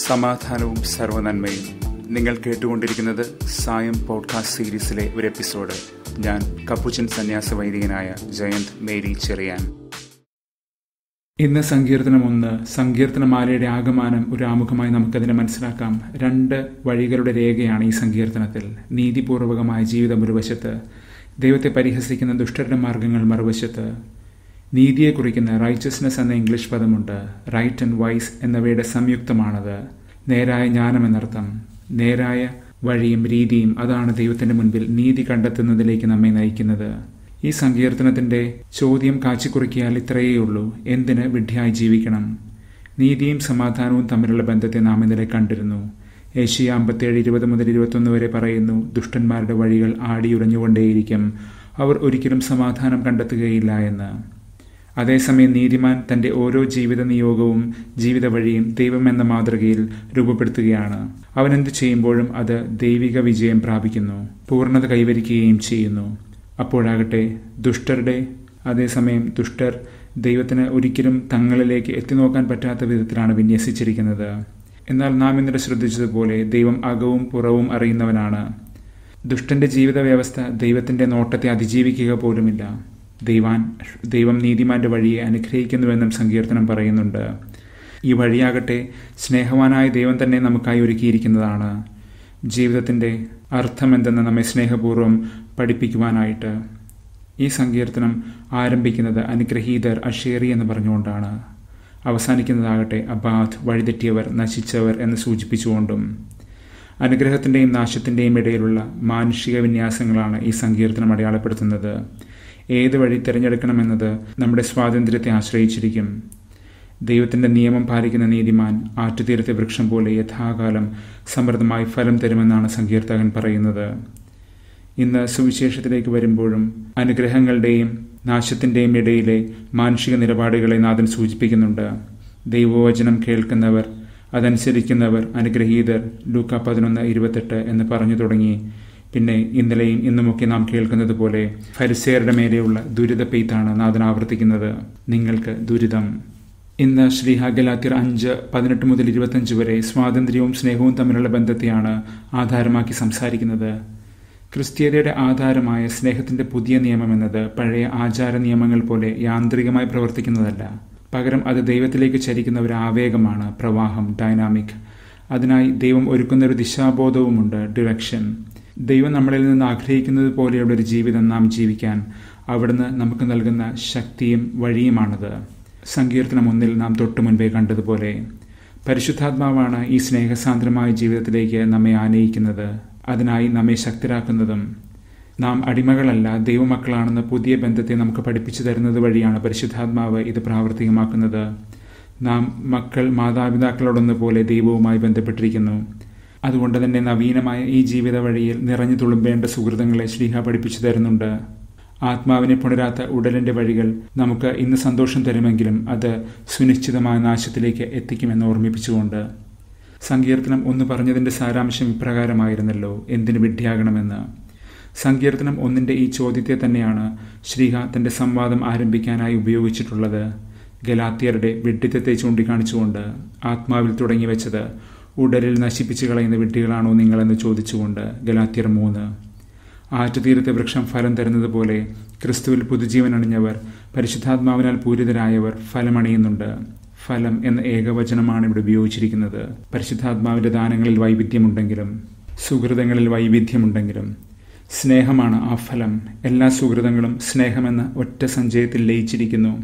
സമാധാനവും സർവനന്മയും നിങ്ങൾ കേട്ടുകൊണ്ടിരിക്കുന്നത് സായം പോഡ്കാസ്റ്റ് സീരീസിലെ ഒരു എപ്പിസോഡ് ഞാൻ കപ്പുച്ചൻ സന്യാസ വൈദികനായ ജയന്ത് മേരി ചെറിയാൻ ഇന്ന് സങ്കീർത്തനം ഒന്ന് സങ്കീർത്തനമാലയുടെ ആകമാനം ഒരു ആമുഖമായി നമുക്കതിനെ മനസ്സിലാക്കാം രണ്ട് വഴികളുടെ രേഖയാണ് ഈ സങ്കീർത്തനത്തിൽ നീതിപൂർവകമായ ജീവിതം ഒരു വശത്ത് ദൈവത്തെ പരിഹസിക്കുന്ന ദുഷ്ടരുടെ മാർഗങ്ങൾ മറുവശത്ത് നീതിയെ കുറിക്കുന്ന റൈച്ചസ്നെസ് എന്ന ഇംഗ്ലീഷ് പദമുണ്ട് റൈറ്റ് ആൻഡ് വൈസ് എന്നിവയുടെ സംയുക്തമാണത് നേരായ ജ്ഞാനം എന്നർത്ഥം നേരായ വഴിയും രീതിയും അതാണ് ദൈവത്തിന്റെ മുൻപിൽ നീതി കണ്ടെത്തുന്നതിലേക്ക് നമ്മെ നയിക്കുന്നത് ഈ സങ്കീർത്തനത്തിന്റെ ചോദ്യം കാച്ചിക്കുറിക്കിയാൽ ഇത്രയേ ഉള്ളൂ എന്തിന് വിഡ്ഢിയായി ജീവിക്കണം നീതിയും സമാധാനവും തമ്മിലുള്ള ബന്ധത്തെ നാം ഇന്നലെ കണ്ടിരുന്നു ഏഷ്യ അമ്പത്തിയേഴ് ഇരുപത് മുതൽ ഇരുപത്തൊന്ന് വരെ പറയുന്നു ദുഷ്ടന്മാരുടെ വഴികൾ ആടിയുറഞ്ഞുകൊണ്ടേയിരിക്കും അവർ ഒരിക്കലും സമാധാനം കണ്ടെത്തുകയില്ല എന്ന് അതേസമയം നീതിമാൻ തന്റെ ഓരോ ജീവിത നിയോഗവും ജീവിത വഴിയും ദൈവം എന്ന മാതൃകയിൽ രൂപപ്പെടുത്തുകയാണ് അവൻ എന്ത് ചെയ്യുമ്പോഴും അത് ദൈവിക വിജയം പ്രാപിക്കുന്നു പൂർണ്ണത കൈവരിക്കുകയും ചെയ്യുന്നു അപ്പോഴാകട്ടെ ദുഷ്ടരുടെ അതേസമയം ദുഷ്ടർ ദൈവത്തിന് ഒരിക്കലും തങ്ങളിലേക്ക് എത്തിനോക്കാൻ പറ്റാത്ത വിധത്തിലാണ് വിന്യസിച്ചിരിക്കുന്നത് എന്നാൽ നാം ഇന്നലെ ശ്രദ്ധിച്ചതുപോലെ ദൈവം അകവും പുറവും അറിയുന്നവനാണ് ദുഷ്ടന്റെ ജീവിത വ്യവസ്ഥ ദൈവത്തിന്റെ നോട്ടത്തെ അതിജീവിക്കുക പോലുമില്ല ദൈവാൻ ദൈവം നീതിമാന്റെ വഴിയെ അനുഗ്രഹിക്കുന്നുവെന്നും സങ്കീർത്തനം പറയുന്നുണ്ട് ഈ വഴിയാകട്ടെ സ്നേഹവാനായ ദൈവം തന്നെ നമുക്കായി ഒരുക്കിയിരിക്കുന്നതാണ് ജീവിതത്തിന്റെ അർത്ഥം എന്തെന്ന് നമ്മെ സ്നേഹപൂർവ്വം പഠിപ്പിക്കുവാനായിട്ട് ഈ സങ്കീർത്തനം ആരംഭിക്കുന്നത് അനുഗ്രഹീതർ അഷേറി എന്ന് പറഞ്ഞുകൊണ്ടാണ് അവസാനിക്കുന്നതാകട്ടെ അബാധ് വഴിതെറ്റിയവർ നശിച്ചവർ എന്ന് സൂചിപ്പിച്ചുകൊണ്ടും അനുഗ്രഹത്തിന്റെയും നാശത്തിന്റെയും ഇടയിലുള്ള മാനുഷിക വിന്യാസങ്ങളാണ് ഈ സങ്കീർത്തനം അടയാളപ്പെടുത്തുന്നത് ഏത് വഴി തിരഞ്ഞെടുക്കണമെന്നത് നമ്മുടെ സ്വാതന്ത്ര്യത്തെ ആശ്രയിച്ചിരിക്കും ദൈവത്തിന്റെ നിയമം പാലിക്കുന്ന നീതിമാൻ ആറ്റുതീരത്തെ വൃക്ഷം പോലെ യഥാകാലം സമൃദ്ധമായി ഫലം തരുമെന്നാണ് സങ്കീർത്തകൻ പറയുന്നത് ഇന്ന് സുവിശേഷത്തിലേക്ക് വരുമ്പോഴും അനുഗ്രഹങ്ങളുടെയും നാശത്തിന്റെയും ഇടയിലെ മാനുഷിക നിലപാടുകളെ നാഥൻ സൂചിപ്പിക്കുന്നുണ്ട് ദൈവവചനം കേൾക്കുന്നവർ അതനുസരിക്കുന്നവർ അനുഗ്രഹീതർ ലൂക്ക പതിനൊന്ന് ഇരുപത്തെട്ട് എന്ന് പറഞ്ഞു തുടങ്ങി പിന്നെ ഇന്നലെയും ഇന്നുമൊക്കെ നാം കേൾക്കുന്നത് പോലെ ഫരിസേരുടെ മേലെയുള്ള ദുരിത പെയ്ത്താണ് നാഥൻ ആവർത്തിക്കുന്നത് നിങ്ങൾക്ക് ദുരിതം ഇന്ന് ശ്രീ ഹഗലാത്തിർ അഞ്ച് പതിനെട്ട് മുതൽ ഇരുപത്തഞ്ച് വരെ സ്വാതന്ത്ര്യവും സ്നേഹവും തമ്മിലുള്ള ബന്ധത്തെയാണ് ആധാരമാക്കി സംസാരിക്കുന്നത് ക്രിസ്തീയതയുടെ ആധാരമായ സ്നേഹത്തിന്റെ പുതിയ നിയമം എന്നത് പഴയ ആചാര നിയമങ്ങൾ പോലെ യാന്ത്രികമായി പ്രവർത്തിക്കുന്നതല്ല പകരം അത് ദൈവത്തിലേക്ക് ചരിക്കുന്ന ഒരു ആവേഗമാണ് പ്രവാഹം ഡൈനാമിക് അതിനായി ദൈവം ഒരുക്കുന്ന ഒരു ദിശാബോധവുമുണ്ട് ഡിറക്ഷൻ ദൈവം നമ്മളിൽ നിന്ന് ആഗ്രഹിക്കുന്നത് പോലെയുള്ള ഒരു ജീവിതം നാം ജീവിക്കാൻ അവിടുന്ന് നമുക്ക് നൽകുന്ന ശക്തിയും വഴിയുമാണത് സങ്കീർത്തനം ഒന്നിൽ നാം തൊട്ടു മുൻപേ കണ്ടതുപോലെ പരിശുദ്ധാത്മാവാണ് ഈ സ്നേഹസാന്ദ്രമായ ജീവിതത്തിലേക്ക് നമ്മെ ആനയിക്കുന്നത് അതിനായി നമ്മെ ശക്തരാക്കുന്നതും നാം അടിമകളല്ല ദൈവമക്കളാണെന്ന പുതിയ ബന്ധത്തെ നമുക്ക് പഠിപ്പിച്ചു തരുന്നത് വഴിയാണ് പരിശുദ്ധാത്മാവ് ഇത് പ്രാവർത്തികമാക്കുന്നത് നാം മക്കൾ മാതാപിതാക്കളോടൊന്ന പോലെ ദൈവവുമായി ബന്ധപ്പെട്ടിരിക്കുന്നു അതുകൊണ്ട് തന്നെ നവീനമായ ഈ ജീവിത വഴിയിൽ നിറഞ്ഞു തുളുമ്പേണ്ട സുഹൃതങ്ങളെ ശ്രീഹ പഠിപ്പിച്ചു തരുന്നുണ്ട് ആത്മാവിനെ പുണരാത്ത ഉടലിന്റെ വഴികൾ നമുക്ക് ഇന്ന് സന്തോഷം തരുമെങ്കിലും അത് സുനിശ്ചിതമായ നാശത്തിലേക്ക് എത്തിക്കുമെന്ന് ഓർമ്മിപ്പിച്ചുകൊണ്ട് സങ്കീർത്തനം ഒന്ന് പറഞ്ഞതിന്റെ സാരാംശം ഇപ്രകാരമായിരുന്നല്ലോ എന്തിനു വിഡ്ഢിയാകണമെന്ന് സങ്കീർത്തനം ഒന്നിന്റെ ഈ ചോദ്യത്തെ തന്നെയാണ് ശ്രീഹ തന്റെ സംവാദം ആരംഭിക്കാനായി ഉപയോഗിച്ചിട്ടുള്ളത് ഗലാത്തിയരുടെ വിഡ്ഢിത്തത്തെ ചൂണ്ടിക്കാണിച്ചുകൊണ്ട് ആത്മാവിൽ തുടങ്ങി വെച്ചത് ഉടലിൽ നശിപ്പിച്ചു കളയുന്ന വിഡ്ഢികളാണോ നിങ്ങളെന്ന് ചോദിച്ചുകൊണ്ട് ഗലാത്തിയർ മൂന്ന് ആറ്റുതീരത്തെ വൃക്ഷം ഫലം തരുന്നത് പോലെ ക്രിസ്തുവിൽ പുതുജീവൻ അണിഞ്ഞവർ പരിശുദ്ധാത്മാവിനാൽ പൂരിതരായവർ ഫലമണിയുന്നുണ്ട് ഫലം എന്ന ഏകവചനമാണ് ഇവിടെ ഉപയോഗിച്ചിരിക്കുന്നത് പരിശുദ്ധാത്മാവിന്റെ ദാനങ്ങളിൽ വൈവിധ്യമുണ്ടെങ്കിലും സുഹൃതങ്ങളിൽ വൈവിധ്യമുണ്ടെങ്കിലും സ്നേഹമാണ് ആ ഫലം എല്ലാ സുഹൃതങ്ങളും സ്നേഹമെന്ന ഒറ്റ സഞ്ചയത്തിൽ ലയിച്ചിരിക്കുന്നു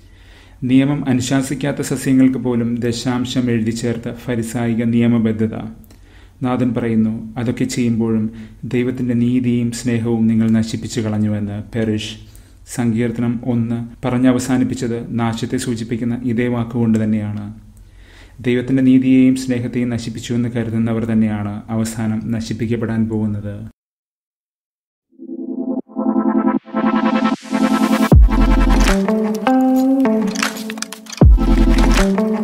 നിയമം അനുശാസിക്കാത്ത സസ്യങ്ങൾക്ക് പോലും ദശാംശം എഴുതി ചേർത്ത ഫരിസായിക നിയമബദ്ധത നാഥൻ പറയുന്നു അതൊക്കെ ചെയ്യുമ്പോഴും ദൈവത്തിന്റെ നീതിയും സ്നേഹവും നിങ്ങൾ നശിപ്പിച്ചു കളഞ്ഞുവെന്ന് പെറിഷ് സങ്കീർത്തനം ഒന്ന് പറഞ്ഞവസാനിപ്പിച്ചത് നാശത്തെ സൂചിപ്പിക്കുന്ന ഇതേ വാക്കുകൊണ്ട് തന്നെയാണ് ദൈവത്തിന്റെ നീതിയെയും സ്നേഹത്തെയും നശിപ്പിച്ചുവെന്ന് കരുതുന്നവർ തന്നെയാണ് അവസാനം നശിപ്പിക്കപ്പെടാൻ പോകുന്നത് thank you